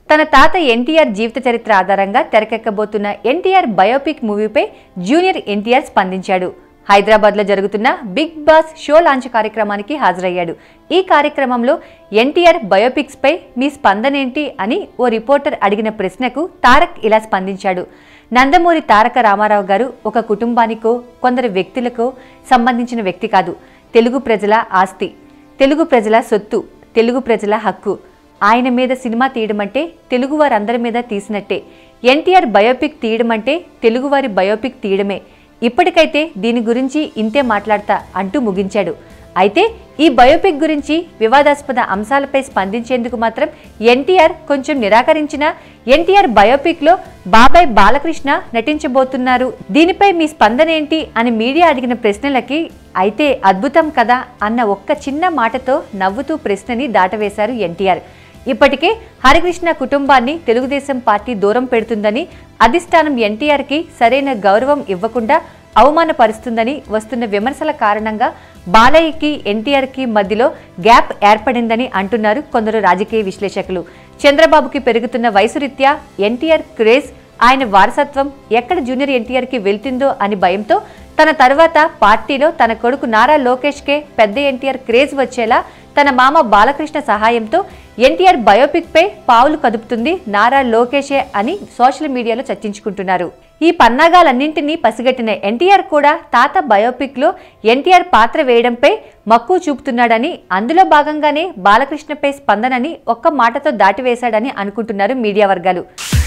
తన తాత ఎన్టీఆర్ జీవిత చరిత్ర ఆధారంగా తెరకెక్కబోతున్న ఎన్టీఆర్ బయోపిక్ మూవీపై జూనియర్ ఎన్టీఆర్ స్పందించాడు హైదరాబాద్లో జరుగుతున్న బిగ్ బాస్ షో లాంచ్ కార్యక్రమానికి హాజరయ్యాడు ఈ కార్యక్రమంలో ఎన్టీఆర్ బయోపిక్స్పై మీ స్పందనేంటి అని ఓ రిపోర్టర్ అడిగిన ప్రశ్నకు తారక్ ఇలా స్పందించాడు నందమూరి తారక రామారావు గారు ఒక కుటుంబానికో కొందరు వ్యక్తులకో సంబంధించిన వ్యక్తి కాదు తెలుగు ప్రజల ఆస్తి తెలుగు ప్రజల సొత్తు తెలుగు ప్రజల హక్కు ఆయన మీద సినిమా తీయడమంటే తెలుగు వారందరి మీద తీసినట్టే ఎన్టీఆర్ బయోపిక్ తీయడమంటే తెలుగువారి బయోపిక్ తీయడమే ఇప్పటికైతే దీని గురించి ఇంతే మాట్లాడతా అంటూ ముగించాడు అయితే ఈ బయోపిక్ గురించి వివాదాస్పద అంశాలపై స్పందించేందుకు మాత్రం ఎన్టీఆర్ కొంచెం నిరాకరించిన ఎన్టీఆర్ బయోపిక్లో బాబాయ్ బాలకృష్ణ నటించబోతున్నారు దీనిపై మీ స్పందన ఏంటి అని మీడియా అడిగిన ప్రశ్నలకి అయితే అద్భుతం కదా అన్న ఒక్క చిన్న మాటతో నవ్వుతూ ప్రశ్నని దాటవేశారు ఎన్టీఆర్ ఇప్పటికే హరికృష్ణ కుటుంబాన్ని తెలుగుదేశం పార్టీ దూరం పెడుతుందని అధిష్టానం ఎన్టీఆర్కి సరైన గౌరవం ఇవ్వకుండా అవమానపరుస్తుందని వస్తున్న విమర్శల కారణంగా బాలయ్యకి ఎన్టీఆర్కి మధ్యలో గ్యాప్ ఏర్పడిందని అంటున్నారు కొందరు రాజకీయ విశ్లేషకులు చంద్రబాబుకి పెరుగుతున్న వయసు రీత్యా ఎన్టీఆర్ క్రేజ్ ఆయన వారసత్వం ఎక్కడ జూనియర్ ఎన్టీఆర్కి వెళ్తుందో అని భయంతో తన తర్వాత పార్టీలో తన కొడుకు నారా లోకేష్కే పెద్ద ఎన్టీఆర్ క్రేజ్ వచ్చేలా తన మామ బాలకృష్ణ సహాయంతో ఎన్టీఆర్ బయోపిక్ పై పావులు కదుపుతుంది నారా లోకేషే అని సోషల్ మీడియాలో చర్చించుకుంటున్నారు ఈ పన్నాగాలన్నింటినీ పసిగట్టిన ఎన్టీఆర్ కూడా తాత బయోపిక్ లో ఎన్టీఆర్ పాత్ర వేయడంపై మక్కువ చూపుతున్నాడని అందులో భాగంగానే బాలకృష్ణపై స్పందనని ఒక్క మాటతో దాటివేశాడని అనుకుంటున్నారు మీడియా వర్గాలు